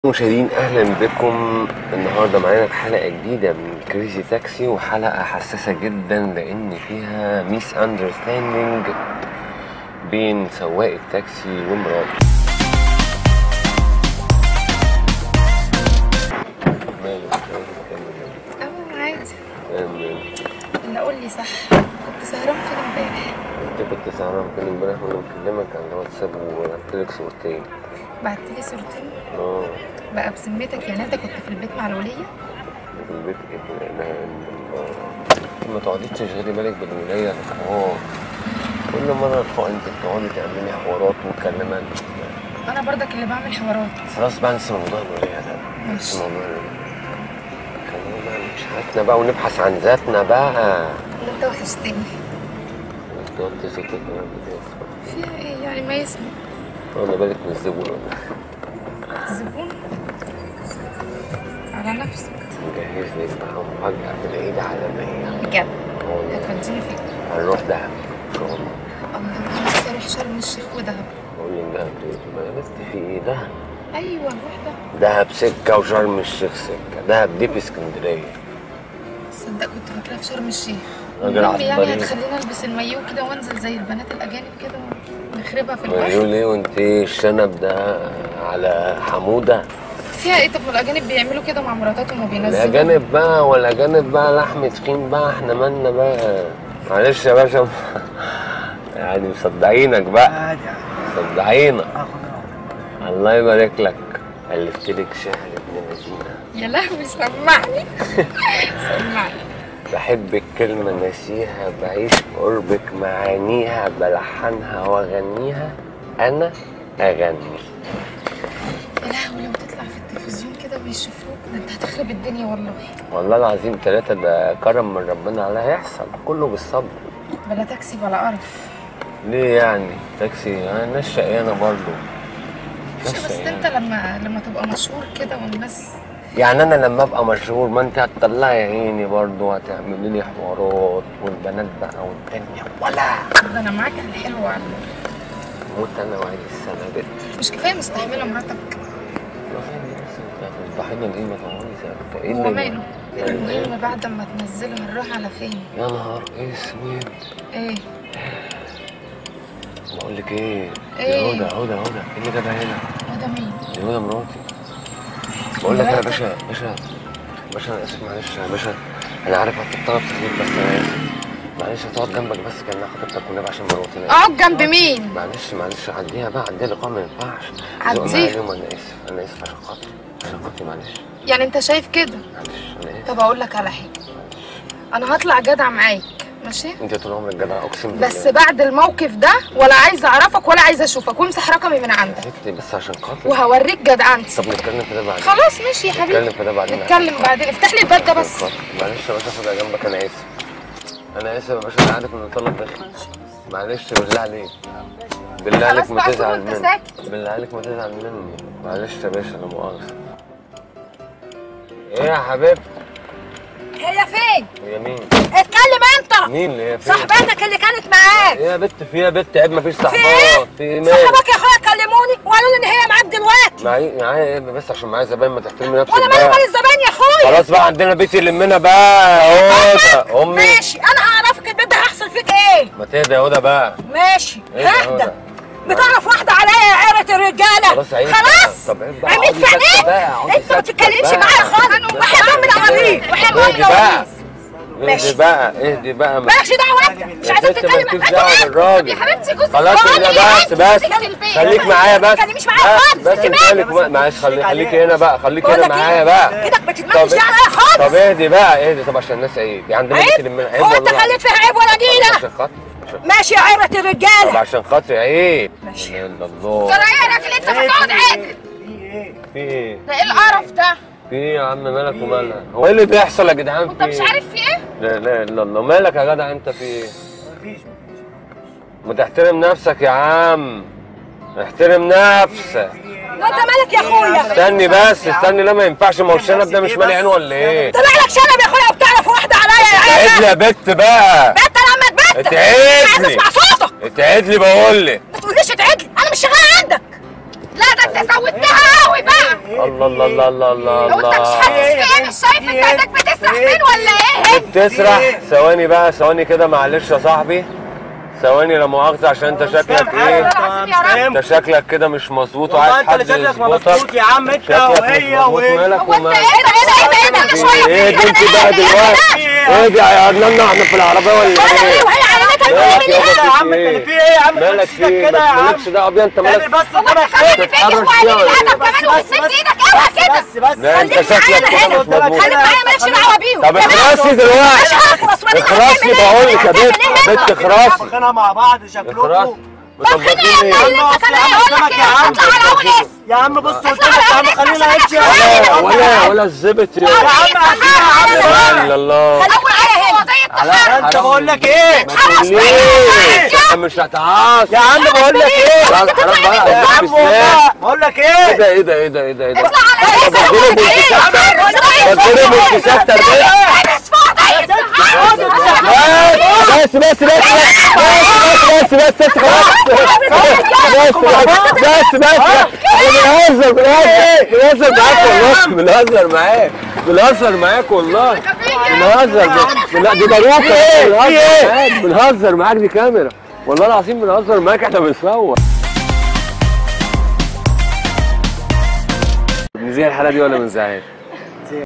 مشاهدين اهلا بكم النهارده معانا في حلقه جديده من كريزي تاكسي وحلقه حساسه جدا لان فيها ميس اندرستاندينج بين سواق التاكسي ومراته ماله مش عايز أكمل يعني. اه عادي أم- اللي قول لي صح كنت سهران فين امبارح انت كنت سهران كل امبارح وانا بكلمك على الواتساب وبعت لك صورتين بعت لي صورتين اه بقى بذمتك يعني انت كنت في البيت مع الوليه في البيت ايه لا لا ما تقعديش تشغلي بالك بالولاية الحوار كل مرة تقعد انت بتقعدي تعملي حوارات ومكالمات انا برضك اللي بعمل حوارات خلاص بقى ننسى موضوع الولاية ده ماشي. ننسى موضوع الولاية خلينا بقى نعيش حياتنا بقى ونبحث عن ذاتنا بقى انت وحشتني انت قلت صوتك كمان بتاعك فيها ايه يعني ما يسمع وانا بالك من الزبون ولا الزبون على نفسك مجهز لك بقى مفاجأة في العيد عالمية بجد والله هتوديني فين هنروح دهب ان شاء الله الله نفسي اروح شرم الشيخ ودهب بقول لك دهب تقول ما يا بنت في ايه دهب ايوه نروح دهب دهب سكة وشرم الشيخ سكة دهب دي في اسكندرية تصدق كنت فاكراها في شرم الشيخ راجل المهم يعني عبقري. هتخليني البس المايو كده وانزل زي البنات الاجانب كده ونخربها في مليون البحر ليه وانت ايه الشنب ده على حمودة فيها ايه طب ما الاجانب بيعملوا كده مع مراتاتهم وبينزلوا الأجانب بقى والأجانب بقى لحم تخين بقى احنا مالنا بقى معلش يا باشا يعني مصدعينك بقى عادي مصدعينك اخد الله يبارك لك ألفت لك شعر ابن لذينة يا لهوي سمعني سمعني بحب الكلمة ناسيها بعيش قربك معانيها بلحنها واغنيها أنا أغني يا لهوي لو تطلع في التلفزيون كده ويشوفوك ده انت هتخرب الدنيا والله والله العظيم ثلاثة ده كرم من ربنا على هيحصل كله بالصبر بلا تاكسي ولا قرف ليه يعني تاكسي انا ناس شقيانة برضه مش بس انت لما لما تبقى مشهور كده والناس يعني انا لما ابقى مشهور ما انت هتطلعي عيني برضه وهتعملي لي حوارات والبنات بقى والدنيا ولا ده انا معاك على الحلو وعلى موت انا وعيد السنة بنت مش كفايه مستحمله مراتك الضحية دي ما تعملي ساكتة ايه هو اللي ماله يعني المهم بعد ما تنزله هنروح على فين يا نهار اسود ايه بقول لك ايه إيه؟ يا هدى هدى هدى ايه اللي جابها هنا؟ هو ده مين دي هدى مراتي بقول لك يا باشا باشا باشا انا اسف معلش يا باشا انا عارف هتطلب تخليك بس انا اسف معلش هتقعد جنبك بس كانها خطيبتك والنبي عشان مراتي أنا آسف. اقعد جنب مين معلش معلش عديها بقى عديها لقاء ما ينفعش عديها. زقناها اليوم انا اسف انا اسف عشان خاطري عشان خاطري معلش يعني انت شايف كده معلش انا اسف طب اقول لك على حاجه انا هطلع جدع معاك ماشي انت طول عمرك جدع اقسم بالله بس بعد الموقف ده ولا عايزه اعرفك ولا عايزه اشوفك وامسح رقمي من عندك ستي بس عشان خاطري وهوريك جدعنتي طب نتكلم في ده بعدين خلاص ماشي يا حبيبي نتكلم في ده بعدين نتكلم بعدين افتح لي الباب ده بس معلش يا باشا خدها جنبك انا اسف انا اسف يا باشا انا عارف ان الطلب ده معلش بالله عليك بالله خلاص عليك ما بقى تزعل سيبه مني انت ساكت. بالله عليك ما تزعل مني معلش يا باشا لا مؤاخذة ايه يا حبيبتي هي فين؟ هي مين؟ اتكلم انت مين اللي هي فين؟ صاحبتك اللي كانت معاك ايه يا بت في إيه يا بت عيب مفيش في صحبات ايه؟ في ايه مال؟ صاحبك يا اخويا كلموني وقالوا لي ان هي معاك دلوقتي معايا معايا ايه بس عشان معايا زباين ما تحترمي نفسك وانا مالي بقى مال الزبائن يا اخويا خلاص بقى عندنا بيت يلمنا بقى هدى امي ماشي انا هعرفك البيت ده هيحصل فيك ايه ما تهدى يا هدى بقى ماشي ايه يا اهدى هدى؟ بتعرف واحده عليا يا عيرة الرجاله خلاص عيب خلاص بقى. طب عيب بقى، عميد اقعدي في ساكتة عينيك بقى، اقعدي انت ما ساكتة تتكلمش بقى. معايا خالص وحياة ام العواميد وحياة ام اهدي بقى العواميد اهدي ماشي. بقى اهدي بقى ما- مالكش دعوه انت مش يا عايزه ست تتكلم مالكيش دعوه بالراجل يا حبيبتي جوزك خلاص بقول كده لي بس انت بس تيجي البيت. خليك معايا بس ما تتكلميش معايا بس- خالص، بس انت انت مالك؟ معلش خلي خليكي هنا بقى خليكي بقول هنا لك معايا ايه؟ بقى ايدك ما تتمدش طب عليا خالص طب اهدي بقى اهدي طب عشان الناس عيب يعني عندنا بيت عيب يلمنا عيب هو انت والله خليت فيها عيب ولا العظيم. نيله عشان خاطري عشان- ماشي يا عيرة طب الرجاله عشان خاطري عيب ماشي. لا اله الا الله ترى ايه يا راجل انت بتقعد عادل في ايه ده ايه القرف ده في ايه يا عم مالك ومالها هو ايه اللي بيحصل يا جدعان انت في مش ايه عارف في ايه لا لا الا الله مالك يا جدع انت في ايه مفيش ما تحترم نفسك يا عم احترم نفسك وانت مالك يا اخويا استني بس استني لا ما ينفعش ما هو الشنب ده مش مالي عين ولا ايه طلع لك شنب يا اخويا وبتعرف واحده عليا يا اتعد لي عيرة يا بت بقى انت لما تبت اتعد عايز لي اسمع صوتك اتعد لي بقول لك ما تقوليش اتعدل انا مش شغاله عندك لا ده انت زودتها قوي بقى الله الله الله الله الله لو انت مش حاسس في ايه مش شايف انت ايدك بتسرح فين ولا ايه؟ بتسرح ثواني بقى ثواني كده معلش يا صاحبي ثواني لا مؤاخذة عشان انت شكلك ايه العظيم يا رب. انت شكلك كده مش مظبوط والله وعايز انت اللي حد شكلك يظبطك مظبوط يا عم انت شكلك وهي مش مظبوط وهي مالك هو انت ومالك ايه ده ايه ده ايه ده ايه ده شويه ايه ده انت بقى دلوقتي ايه ده يا نانا احنا في العربية ولا ايه؟ وهي عينتها مالك بتقول يابا يا عم في انت اللي في ايه يا عم مالك في مالك ايه؟ كده يا ما عم مالكش دعوة بيها انت اعمل مالك بس هو انت قدامك كمان ايه بتيجي تتحرش وقاعدين فيها ولا الادب ايه؟ كمان وبتسد ايدك اوعى كده بس بس لا انت خليك شكلك معايا كده هنا. مش مظبوط خليك معايا مالكش دعوه بيهم طب اخرسي دلوقتي مش هخلص وانا اخرسي بقول لك يا بنت يا بنت اخرسي واخدينها مع بعض اخرسي شكلكم مطبقين ايه ايه؟ اللي انت كمان اقول لك ايه اطلع على اول اسم يا عم بص قدامك على يا عم اول خلينا اسم نمشي عشان ولا ولا ولا الزبط يا يا عم هاتيها يا عم لا الله اول اسم وضيع التحرك انت بقول لك ايه ليه؟ انت مش هتعاص يا عم بقول لك ايه لا حرام بقى يا عليك عم بسلام والله بقول لك ايه ايه ده ايه ده ايه ده ايه ده ايه ده اطلع على اسم بضرب بالكسات بضرب بالكسات تربية بس بس بس بس بس بس بس خلاص بس بس بس بس بنهزر بنهزر بنهزر معاك والله بنهزر معاك بنهزر معاك والله بنهزر ب- لا دي باروكة بنهزر معاك بنهزر معاك دي كاميرا والله العظيم بنهزر معاك احنا بنصور نزيل الحلقة دي ولا ما نزعلش؟